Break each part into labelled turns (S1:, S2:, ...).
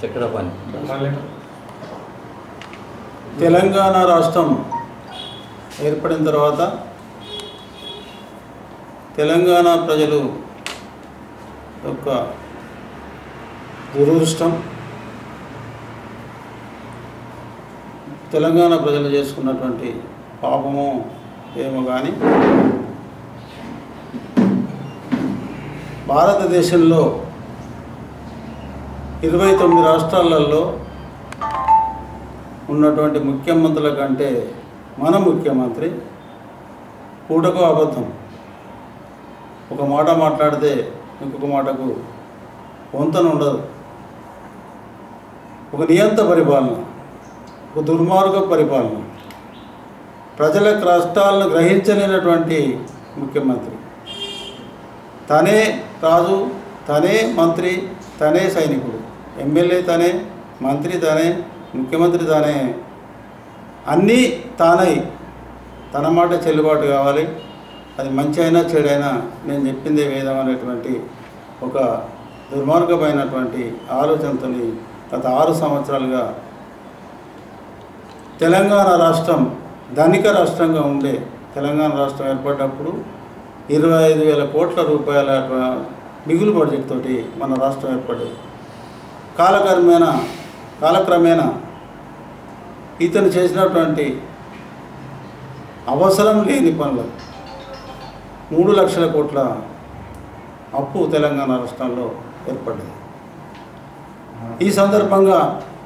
S1: ఎక్కడ పని
S2: తెలంగాణ రాష్ట్రం ఏర్పడిన తర్వాత తెలంగాణ ప్రజలు యొక్క దురదృష్టం తెలంగాణ ప్రజలు చేసుకున్నటువంటి పాపము ఏమో కానీ భారతదేశంలో ఇరవై తొమ్మిది రాష్ట్రాలలో ఉన్నటువంటి ముఖ్యమంత్రుల కంటే మన ముఖ్యమంత్రి పూటకు అబద్ధం ఒక మాట మాట్లాడితే ఇంకొక మాటకు పొంతన ఉండదు ఒక నియంత పరిపాలన ఒక దుర్మార్గ పరిపాలన ప్రజల కష్టాలను గ్రహించలేనటువంటి ముఖ్యమంత్రి తనే రాజు తనే మంత్రి తనే సైనికుడు ఎమ్మెల్యే తనే మంత్రి తనే ముఖ్యమంత్రి తానే అన్నీ తానై తన మాట చెల్లుబాటు కావాలి అది మంచి అయినా చెడైనా నేను చెప్పిందే వేదం అనేటువంటి ఒక దుర్మార్గమైనటువంటి ఆలోచనతోని గత ఆరు సంవత్సరాలుగా తెలంగాణ రాష్ట్రం ధనిక రాష్ట్రంగా ఉండే తెలంగాణ రాష్ట్రం ఏర్పడినప్పుడు ఇరవై ఐదు వేల కోట్ల రూపాయల మిగులు బడ్జెట్ తోటి మన రాష్ట్రం ఏర్పడింది కాలక్రమేణా కాలక్రమేణా ఇతను చేసినటువంటి అవసరం లేని పనులు మూడు లక్షల కోట్ల అప్పు తెలంగాణ రాష్ట్రంలో ఏర్పడింది ఈ సందర్భంగా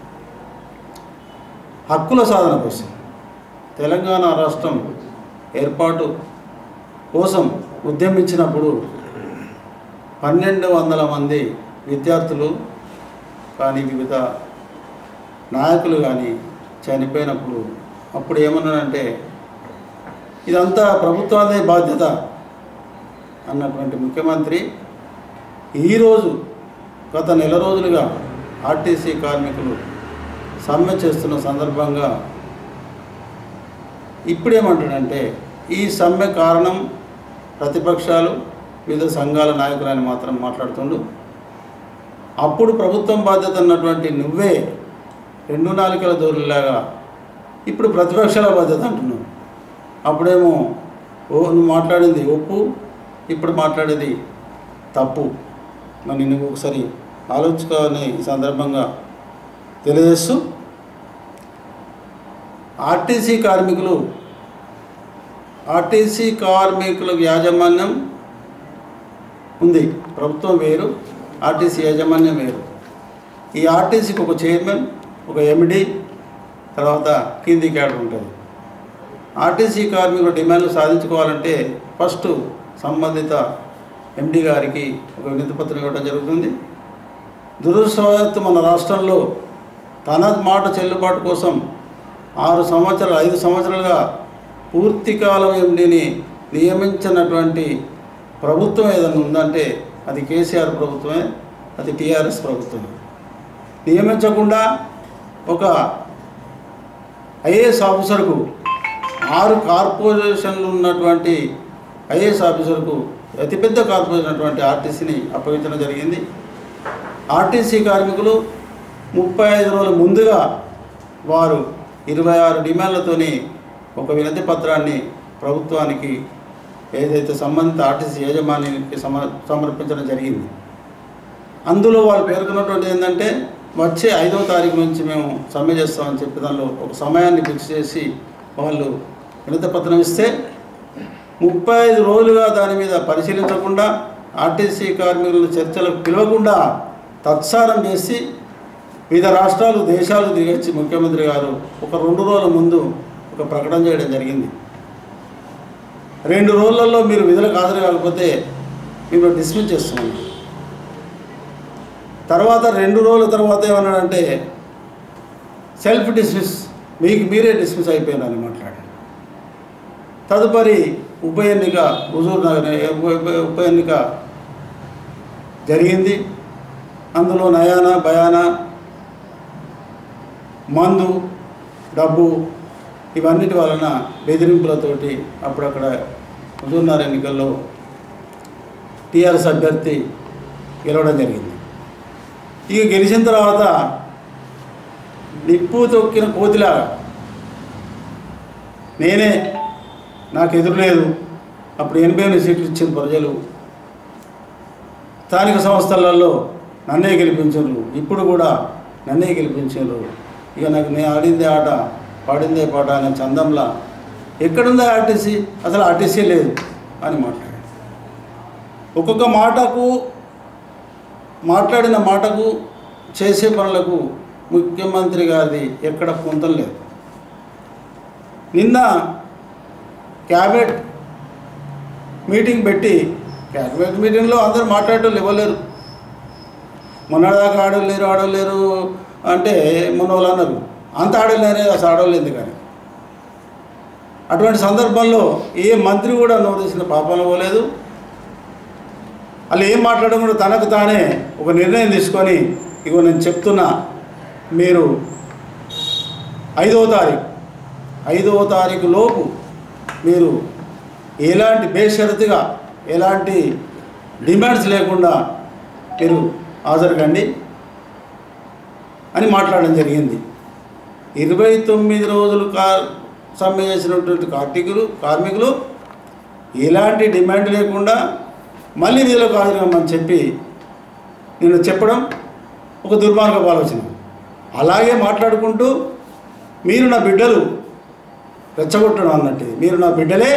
S2: హక్కుల సాధన కోసం తెలంగాణ రాష్ట్రం ఏర్పాటు కోసం ఉద్యమించినప్పుడు పన్నెండు వందల మంది విద్యార్థులు కానీ వివిధ నాయకులు కానీ చనిపోయినప్పుడు అప్పుడు ఏమన్నానంటే ఇదంతా ప్రభుత్వాదే బాధ్యత అన్నటువంటి ముఖ్యమంత్రి ఈరోజు గత నెల రోజులుగా ఆర్టీసీ కార్మికులు సమ్మె చేస్తున్న సందర్భంగా ఇప్పుడేమంటాడంటే ఈ సమ్మె కారణం ప్రతిపక్షాలు వివిధ సంఘాల నాయకులని మాత్రం మాట్లాడుతుండు అప్పుడు ప్రభుత్వం బాధ్యత అన్నటువంటి నువ్వే రెండు నాలుకల దూరులాగా ఇప్పుడు ప్రతిపక్షాల బాధ్యత అంటున్నావు అప్పుడేమో ఓ నువ్వు మాట్లాడింది ఒప్పు ఇప్పుడు మాట్లాడేది తప్పు మరి నువ్వు ఒకసారి ఆలోచించుకోవాలని ఈ సందర్భంగా తెలియజేస్తూ ఆర్టీసీ కార్మికులు ఆర్టీసీ కార్మికుల యాజమాన్యం ఉంది ప్రభుత్వం వేరు ఆర్టీసీ యాజమాన్యం వేరు ఈ ఆర్టీసీకి ఒక చైర్మన్ ఒక ఎండి తర్వాత కింది క్యాడర్ ఉంటుంది ఆర్టీసీ కార్మికుల డిమాండ్లు సాధించుకోవాలంటే ఫస్ట్ సంబంధిత ఎండి గారికి ఒక వినతి పత్రం ఇవ్వడం జరుగుతుంది దురదృష్టవశాత్తు మన రాష్ట్రంలో తన మాట చెల్లుబాటు కోసం ఆరు సంవత్సరాలు ఐదు సంవత్సరాలుగా పూర్తి కాలం ఎండిని నియమించినటువంటి ప్రభుత్వం ఏదైనా ఉందంటే అది కేసీఆర్ ప్రభుత్వమే అది టీఆర్ఎస్ ప్రభుత్వమే నియమించకుండా ఒక ఐఏఎస్ ఆఫీసర్కు ఆరు కార్పొరేషన్లు ఉన్నటువంటి ఐఏఎస్ ఆఫీసర్కు అతిపెద్ద కార్పొరేషన్ అటువంటి ఆర్టీసీని అప్పగించడం జరిగింది ఆర్టీసీ కార్మికులు ముప్పై ఐదు రోజుల ముందుగా వారు ఇరవై ఆరు డిమాండ్లతోని ఒక వినతి పత్రాన్ని ప్రభుత్వానికి ఏదైతే సంబంధిత ఆర్టీసీ యాజమాన్యానికి సమ సమర్పించడం జరిగింది అందులో వాళ్ళు పేర్కొన్నటువంటి ఏంటంటే వచ్చే ఐదవ తారీఖు నుంచి మేము సమ్మె చేస్తామని చెప్పి దానిలో ఒక సమయాన్ని ఫిక్స్ చేసి వాళ్ళు వినతి పత్రం ఇస్తే ముప్పై ఐదు రోజులుగా దాని మీద పరిశీలించకుండా ఆర్టీసీ కార్మికులను చర్చలకు పిలవకుండా తత్సారం చేసి వివిధ రాష్ట్రాలు దేశాలు దిగొచ్చి ముఖ్యమంత్రి గారు ఒక రెండు రోజుల ముందు ఒక ప్రకటన చేయడం జరిగింది రెండు రోజులలో మీరు విధులకు హాజరు కాకపోతే మేము డిస్మిస్ చేస్తున్నాం తర్వాత రెండు రోజుల తర్వాత ఏమన్నాడంటే సెల్ఫ్ డిస్మిస్ మీకు మీరే డిస్మిస్ అయిపోయినారని మాట్లాడాడు తదుపరి ఉప ఎన్నిక హుజూర్ నగర్ ఉప- ఉప ఎన్నిక జరిగింది అందులో నయానా భయానా మందు డబ్బు ఇవన్నిటి వలన బెదిరింపులతోటి అప్పుడక్కడ హుజూర్నగర్ ఎన్నికల్లో టీఆర్ఎస్ అభ్యర్థి గెలవడం జరిగింది ఇక గెలిచిన తర్వాత నిప్పు తొక్కిన కోతిలాగా నేనే నాకు ఎదురు లేదు అప్పుడు ఎనభై ఎనిమిది సీట్లు ఇచ్చిన ప్రజలు స్థానిక సంస్థలలో నన్నే గెలిపించారు ఇప్పుడు కూడా నన్నే గెలిపించారు ఇక నాకు నేను ఆడిందే ఆట పాడిందే పాట అనే చందంలా ఎక్కడుందా ఆర్టీసీ అసలు ఆర్టీసీ లేదు అని మాట్లాడాడు ఒక్కొక్క మాటకు మాట్లాడిన మాటకు చేసే పనులకు ముఖ్యమంత్రి గారిది ఎక్కడ పొంతం లేదు నిన్న క్యాబినెట్ మీటింగ్ పెట్టి క్యాబినెట్ మీటింగ్లో అందరూ మాట్లాడటం ఇవ్వలేరు మొన్నదాకా ఆడలేరు ఆడలేరు అంటే మొన్న వాళ్ళు అన్నారు అంత ఆడలేరే అసలు ఆడలేదు కానీ అటువంటి సందర్భంలో ఏ మంత్రి కూడా నోటీసిన పాపన పోలేదు వాళ్ళు ఏం మాట్లాడడం కూడా తనకు తానే ఒక నిర్ణయం తీసుకొని ఇగో నేను చెప్తున్నా మీరు ఐదవ తారీఖు ఐదవ తారీఖు లోపు మీరు ఎలాంటి బేషరతుగా ఎలాంటి డిమాండ్స్ లేకుండా మీరు హాజరు కండి అని మాట్లాడడం జరిగింది ఇరవై తొమ్మిది రోజులు కా సమ్మె చేసినటువంటి కార్మికులు కార్మికులు ఎలాంటి డిమాండ్ లేకుండా మళ్ళీ వీళ్ళకు హాజరమ్మని చెప్పి నేను చెప్పడం ఒక దుర్మార్గపు ఆలోచన అలాగే మాట్లాడుకుంటూ మీరు నా బిడ్డలు రెచ్చగొట్టడం అన్నట్టు ఇది. మీరు నా బిడ్డలే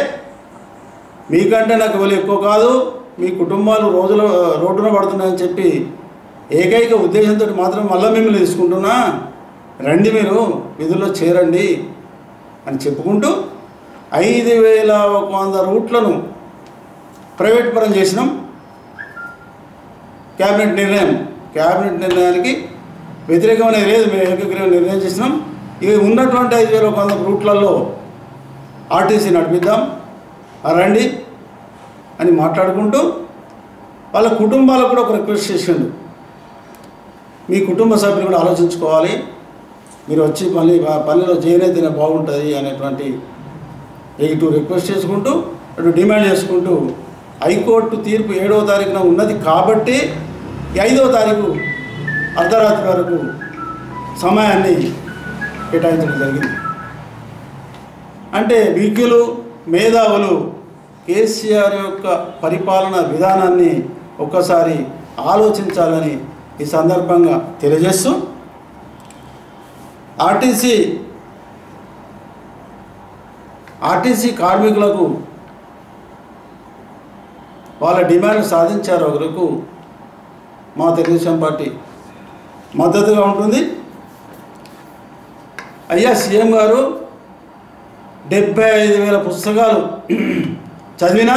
S2: మీకంటే నాకు ఎవరు ఎక్కువ కాదు మీ కుటుంబాలు రోజుల రోడ్డున పడుతున్నాయని చెప్పి ఏకైక ఉద్దేశంతో మాత్రం మళ్ళీ మిమ్మల్ని తీసుకుంటున్నా రండి మీరు విధుల్లో చేరండి అని చెప్పుకుంటూ ఐదు వేల ఒక వంద రూట్లను ప్రైవేట్ పరం చేసినాం క్యాబినెట్ నిర్ణయం క్యాబినెట్ నిర్ణయానికి వ్యతిరేకమనేది లేదు మేము ఏకగ్రీవం నిర్ణయం చేసినాం ఇవి ఉన్నటువంటి ఐదు వేల ఒక వంద రూట్లలో ఆర్టీసీ నడిపిద్దాం ఆ రండి అని మాట్లాడుకుంటూ వాళ్ళ కుటుంబాలకు కూడా ఒక రిక్వెస్ట్ చేసిండు మీ కుటుంబ సభ్యులు కూడా ఆలోచించుకోవాలి మీరు వచ్చి మళ్ళీ ఆ పనిలో చేయనే తినే బాగుంటుంది అనేటువంటి ఇటు రిక్వెస్ట్ చేసుకుంటూ అటు డిమాండ్ చేసుకుంటూ హైకోర్టు తీర్పు ఏడవ తారీఖున ఉన్నది కాబట్టి ఈ ఐదవ తారీఖు అర్ధరాత్రి వరకు సమయాన్ని కేటాయించడం జరిగింది అంటే విజ్ఞులు మేధావులు కేసీఆర్ యొక్క పరిపాలన విధానాన్ని ఒక్కసారి ఆలోచించాలని ఈ సందర్భంగా తెలియజేస్తూ ఆర్టీసీ ఆర్టీసీ కార్మికులకు వాళ్ళ డిమాండ్ సాధించారు వరకు మా తెలుగుదేశం పార్టీ మద్దతుగా ఉంటుంది అయ్యా సీఎం గారు డెబ్బై ఐదు వేల పుస్తకాలు చదివినా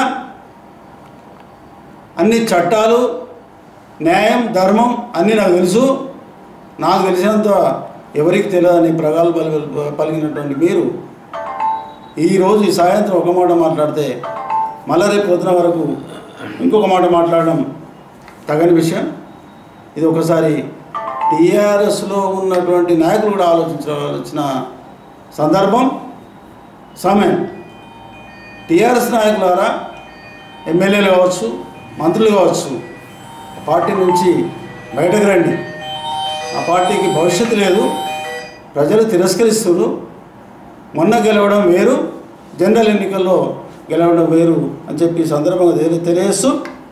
S2: అన్ని చట్టాలు న్యాయం ధర్మం అన్నీ నాకు తెలుసు నాకు తెలిసినంత ఎవరికి తెలియదని ప్రగల్భాలు పలిగినటువంటి మీరు ఈరోజు ఈ సాయంత్రం ఒక మాట మాట్లాడితే మళ్ళా రేపు పొద్దున వరకు ఇంకొక మాట మాట్లాడడం తగని విషయం ఇది ఒకసారి టీఆర్ఎస్లో ఉన్నటువంటి నాయకులు కూడా ఆలోచించవలసిన సందర్భం సమయం టీఆర్ఎస్ నాయకులారా ఎమ్మెల్యేలు కావచ్చు మంత్రులు కావచ్చు పార్టీ నుంచి బయటకు రండి ఆ పార్టీకి భవిష్యత్తు లేదు ప్రజలు తిరస్కరిస్తున్నారు మొన్న గెలవడం వేరు జనరల్ ఎన్నికల్లో గెలవడం వేరు అని చెప్పి ఈ సందర్భంగా తెలి- తెలియజేస్తూ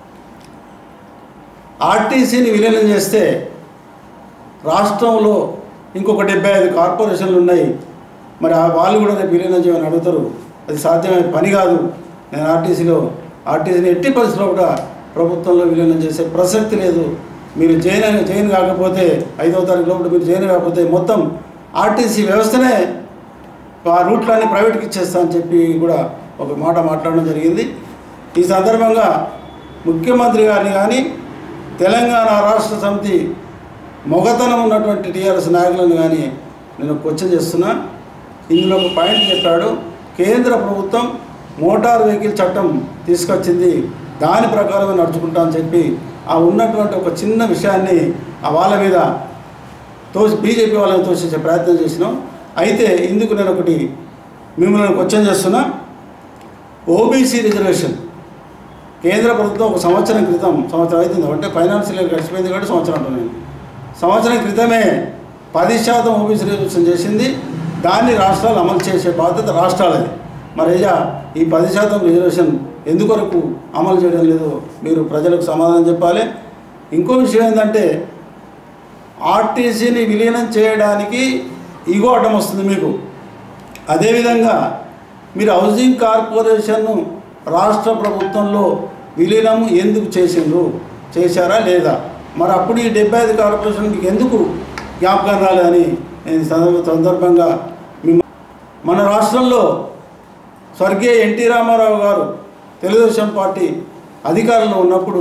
S2: ఆర్టీసీని విలీనం చేస్తే రాష్ట్రంలో ఇంకొక డెబ్బై ఐదు కార్పొరేషన్లు ఉన్నాయి మరి ఆ వాళ్ళు కూడా రేపు విలీనం చేయమని అడుగుతారు అది సాధ్యమైన పని కాదు నేను ఆర్టీసీలో ఆర్టీసీని ఎట్టి పరిస్థితుల్లో కూడా ప్రభుత్వంలో విలీనం చేసే ప్రసక్తి లేదు మీరు జైన్ అని జైన్ కాకపోతే ఐదవ తారీఖు లోపల మీరు జైన్ కాకపోతే మొత్తం ఆర్టీసీ వ్యవస్థనే ఆ రూట్లన్నీ ప్రైవేట్కి ఇచ్చేస్తా అని చెప్పి కూడా ఒక మాట మాట్లాడడం జరిగింది ఈ సందర్భంగా ముఖ్యమంత్రి గారిని కానీ తెలంగాణ రాష్ట్ర సమితి మొగతనం ఉన్నటువంటి టీఆర్ఎస్ నాయకులను కానీ నేను క్వశ్చన్ చేస్తున్నా ఇందులో ఒక పాయింట్ చెప్పాడు కేంద్ర ప్రభుత్వం మోటార్ వెహికల్ చట్టం తీసుకొచ్చింది దాని ప్రకారమే నడుచుకుంటా అని చెప్పి ఆ ఉన్నటువంటి ఒక చిన్న విషయాన్ని ఆ వాళ్ళ మీద తోసి బీజేపీ వాళ్ళని తోసేసే ప్రయత్నం చేసినాం అయితే ఇందుకు నేను ఒకటి మిమ్మల్ని క్వశ్చన్ చేస్తున్నా ఓబీసీ రిజర్వేషన్ కేంద్ర ప్రభుత్వం ఒక సంవత్సరం క్రితం సంవత్సరం అవుతుంది అంటే ఫైనాన్షియల్ ఇయర్ గడిచిపోయింది కాబట్టి సంవత్సరం అంటున్నాను నేను సంవత్సరం క్రితమే పది శాతం ఓబీసీ రిజర్వేషన్ చేసింది దాన్ని రాష్ట్రాలు అమలు చేసే బాధ్యత రాష్ట్రాలది మరి అయ్యా ఈ పది శాతం రిజర్వేషన్ ఎందుకొరకు అమలు చేయడం లేదు మీరు ప్రజలకు సమాధానం చెప్పాలి ఇంకో విషయం ఏంటంటే ఆర్టీసీని విలీనం చేయడానికి ఈగో అడ్డం వస్తుంది మీకు అదేవిధంగా మీరు హౌసింగ్ కార్పొరేషన్ను రాష్ట్ర ప్రభుత్వంలో విలీనం ఎందుకు చేసిండ్రు చేశారా లేదా మరి అప్పుడు ఈ డెబ్బై ఐదు కార్పొరేషన్ మీకు ఎందుకు జ్ఞాపకం రాలేదని నేను ఈ సందర్భ- సందర్భంగా మిమ్మ మన రాష్ట్రంలో స్వర్గీయ ఎన్టీ రామారావు గారు తెలుగుదేశం పార్టీ అధికారంలో ఉన్నప్పుడు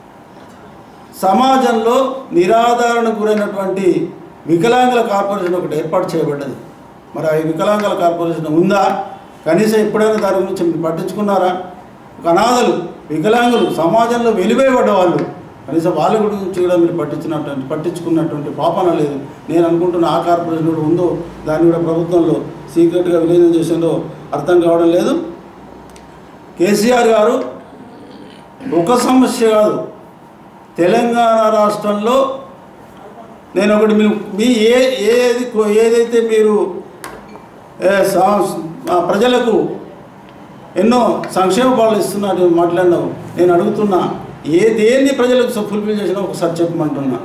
S2: సమాజంలో నిరాధారణకు గురైనటువంటి వికలాంగుల కార్పొరేషన్ ఒకటి ఏర్పాటు చేయబడ్డది మరి ఆ వికలాంగుల కార్పొరేషన్ ఉందా కనీసం ఎప్పుడైనా దాని గురించి మీరు పట్టించుకున్నారా ఒక అనాథలు వికలాంగులు సమాజంలో వెలివేయబడ్డ వాళ్ళు కనీసం వాళ్ళ గురించి కూడా మీరు పట్టించినటువంటి పట్టించుకున్నటువంటి పాపన లేదు నేను అనుకుంటున్న ఆ కార్పొరేషన్ కూడా ఉందో దాన్ని కూడా ప్రభుత్వంలో సీక్రెట్గా విలీనం చేసిందో అర్థం కావడం లేదు కేసీఆర్ గారు ఒక సమస్య కాదు తెలంగాణ రాష్ట్రంలో నేను ఒకటి మీరు మీ ఏ ఏది కో- ఏదైతే మీరు ఏ, సా- ఆ, ప్రజలకు ఎన్నో సంక్షేమ పాలన ఇస్తున్నట్టు మాట్లాడినావు నేను అడుగుతున్నా ఏ దేన్ని ప్రజలకు ఫుల్ఫిల్ చేసినా ఒకసారి చెప్పమంటున్నా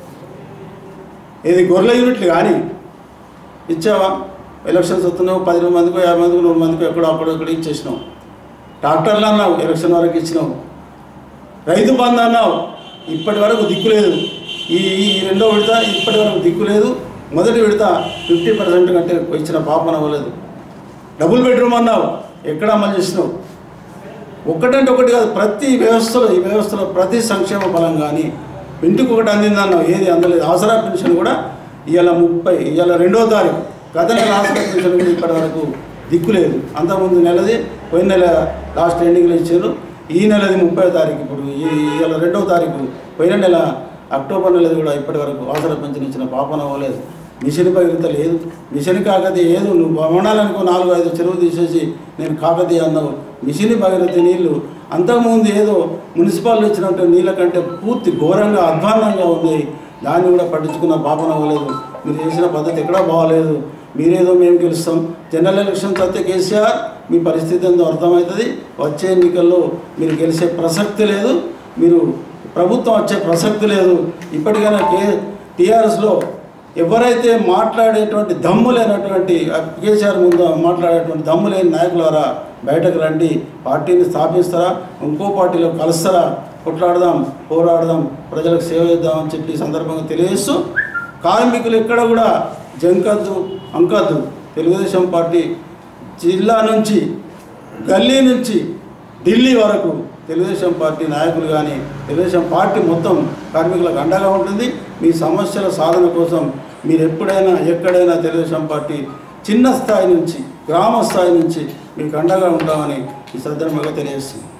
S2: ఏది గొర్రెల యూనిట్లు కానీ ఇచ్చావా ఎలక్షన్స్ వస్తున్నావు పది మందికో యాభై మందికో నూరు మందికో ఎక్కడో అక్కడో ఇక్కడ ఇచ్చేసినావు డాక్టర్లు అన్నావు ఎలక్షన్ వరకు ఇచ్చినావు రైతు బంధు అన్నావు ఇప్పటి వరకు దిక్కు లేదు ఈ ఈ రెండో విడత ఇప్పటి వరకు దిక్కు లేదు మొదటి విడత ఫిఫ్టీ పర్సెంట్ కంటే ఇచ్చిన పాపన అవ్వలేదు డబుల్ బెడ్రూమ్ అన్నావు ఎక్కడ అమలు చేసినావు ఒక్కటంటే ఒకటి కాదు ప్రతి వ్యవస్థలో ఈ వ్యవస్థలో ప్రతి సంక్షేమ ఫలం కానీ ఇంటికి ఒకటి అందిందన్నావు ఏది అందలేదు ఆసరా పెన్షన్ కూడా ఇవాళ ముప్పై ఇవాళ రెండో తారీఖు గత నెల ఆసరా పెన్షన్ కూడా ఇప్పటి వరకు దిక్కు లేదు అంతకుముందు నెలది పోయిన నెల లాస్ట్ ఎండింగ్లో ఇచ్చారు ఈ నెలది ముప్పై తారీఖు ఇప్పుడు ఈ ఇవాళ రెండో తారీఖు పోయిన నెల అక్టోబర్ నెలది కూడా ఇప్పటి వరకు ఆసరా పెన్షన్ ఇచ్చిన పాపన అవ్వలేదు మిషన్ భగీరథ లేదు మిషన్ కాకతీయ ఏదో నువ్వు భవనాలనుకో నాలుగు ఐదు చెరువు తీసేసి నేను కాకతీయ అన్నావు మిషన్ భగీరథ నీళ్లు అంతకుముందు ఏదో మున్సిపాలిటీ ఇచ్చినట్టు నీళ్ళ కంటే పూర్తి ఘోరంగా అధ్వాన్నంగా ఉంది దాన్ని కూడా పట్టించుకున్న పాపన అవ్వలేదు మీరు చేసిన పద్ధతి ఎక్కడా బాగలేదు మీరేదో మేము గెలుస్తాం జనరల్ ఎలక్షన్స్ అయితే కేసీఆర్ మీ పరిస్థితి ఏందో అర్థమవుతుంది వచ్చే ఎన్నికల్లో మీరు గెలిచే ప్రసక్తి లేదు మీరు ప్రభుత్వం వచ్చే ప్రసక్తి లేదు ఇప్పటికైనా కే టీఆర్ఎస్లో ఎవరైతే మాట్లాడేటువంటి దమ్ము లేనటువంటి ఆ కేసీఆర్ ముందు మాట్లాడేటువంటి దమ్ము లేని నాయకులారా బయటకు రండి పార్టీని స్థాపిస్తారా ఇంకో పార్టీలో కలుస్తారా కొట్లాడదాం పోరాడదాం ప్రజలకు సేవ చేద్దామని చెప్పి ఈ సందర్భంగా తెలియజేస్తూ కార్మికులు ఎక్కడ కూడా జంకద్దు అంకద్దు తెలుగుదేశం పార్టీ జిల్లా నుంచి గల్లీ నుంచి ఢిల్లీ వరకు తెలుగుదేశం పార్టీ నాయకులు కానీ తెలుగుదేశం పార్టీ మొత్తం కార్మికులకు అండగా ఉంటుంది మీ సమస్యల సాధన కోసం మీరు ఎప్పుడైనా ఎక్కడైనా తెలుగుదేశం పార్టీ చిన్న స్థాయి నుంచి గ్రామ స్థాయి నుంచి మీకు అండగా ఉంటామని ఈ సందర్భంగా తెలియజేస్తుంది